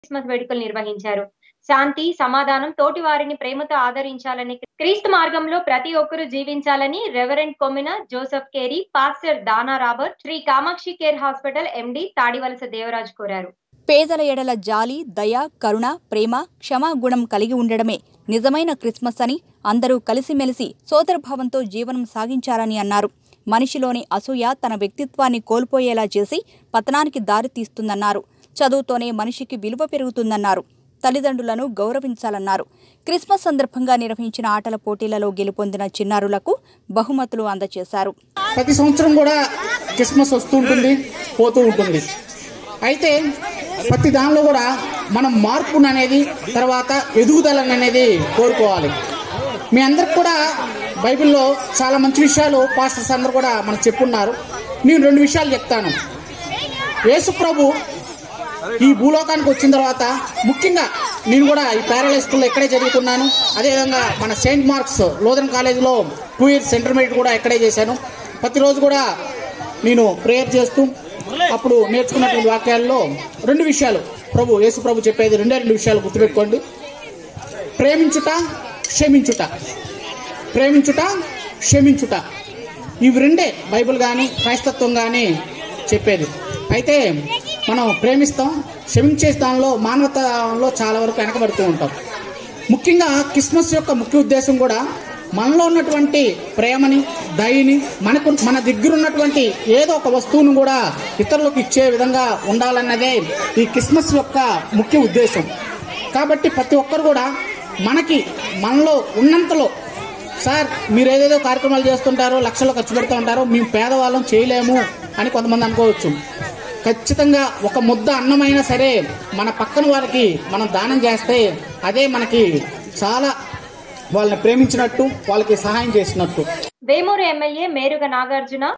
Christmas వేడుకలు నిర్వహించారు శాంతి సమాధానం తోటి వారిని ప్రేమతో ఆదరించాలని క్రీస్తు మార్గంలో ప్రతి ఒక్కరూ జీవించాలని reverend Komina Joseph Carey pastor Dana Robert Shri Kamakshi care hospital MD Tadivalasa Devaraju కోరారు పేదల ఎడల జాలి దయ కరుణ ప్రేమ క్షమాగుణం కలిగి ఉండడమే నిజమైన క్రిస్మస్ అని అందరూ కలిసిమెలిసి సోదరభావంతో జీవనం సాగించాలని అన్నారు మనిషిలోని అసూయ తన వ్యక్తిత్వాన్ని కోల్పోయేలా చేసి పతనానికి దారి తీస్తుందన్నారు చదువుతోనే మనిషికి విలువ పెరుగుతుందన్నారు తల్లిదండ్రులను గౌరవించాలన్నారు క్రిస్మస్ సందర్భంగా నిర్వహించిన ఆటల పోటీలలో గెలుపొందిన చిన్నారులకు బహుమతులు అందజేశారు ప్రతి సంవత్సరం కూడా క్రిస్మస్ వస్తూ ఉంటుంది పోతూ ఉంటుంది అయితే ప్రతి దానిలో కూడా మనం మార్పును అనేది తర్వాత ఎదుగుదలను అనేది కోరుకోవాలి మీ అందరికి కూడా బైబిల్లో చాలా మంచి విషయాలు పాస్టర్స్ అందరూ కూడా మనకు చెప్పున్నారు నేను రెండు విషయాలు చెప్తాను యేసు ప్రభు ఈ భూలోకానికి వచ్చిన తర్వాత ముఖ్యంగా నేను కూడా ఈ ప్యారలై స్కూల్లో ఇక్కడే చదువుకున్నాను అదేవిధంగా మన సెయింట్ మార్క్స్ లోదన్ కాలేజీలో టూ ఇయర్స్ ఇంటర్మీడియట్ కూడా ఇక్కడే చేశాను ప్రతిరోజు కూడా నేను ప్రేయర్ చేస్తూ అప్పుడు నేర్చుకున్నటువంటి వాక్యాల్లో రెండు విషయాలు ప్రభు యేసు ప్రభు చెప్పేది రెండే రెండు విషయాలు గుర్తుపెట్టుకోండి ప్రేమించుట క్షమించుట ప్రేమించుట క్షమించుట ఇవి రెండే బైబిల్ కానీ క్రైస్తత్వం కానీ చెప్పేది అయితే మనం ప్రేమిస్తాం క్షమించే దానిలో మానవతలో చాలా వరకు వెనకబడుతూ ఉంటాం ముఖ్యంగా క్రిస్మస్ యొక్క ముఖ్య ఉద్దేశం కూడా మనలో ఉన్నటువంటి ప్రేమని దయని మనకు మన దగ్గర ఉన్నటువంటి ఏదో ఒక వస్తువును కూడా ఇతరులకు ఇచ్చే విధంగా ఉండాలన్నదే ఈ క్రిస్మస్ యొక్క ముఖ్య ఉద్దేశం కాబట్టి ప్రతి ఒక్కరు కూడా మనకి మనలో ఉన్నంతలో సార్ మీరు ఏదేదో కార్యక్రమాలు చేస్తుంటారో లక్షలు ఖర్చు పెడుతూ ఉంటారో మేము పేదవాళ్ళం చేయలేము అని కొంతమంది అనుకోవచ్చు ఖచ్చితంగా ఒక ముద్ద అన్నమైనా సరే మన పక్కన వారికి మనం దానం చేస్తే అదే మనకి చాలా వాళ్ళని ప్రేమించినట్టు వాళ్ళకి సహాయం చేసినట్టు వేమూరు ఎమ్మెల్యే మేరుగ నాగార్జున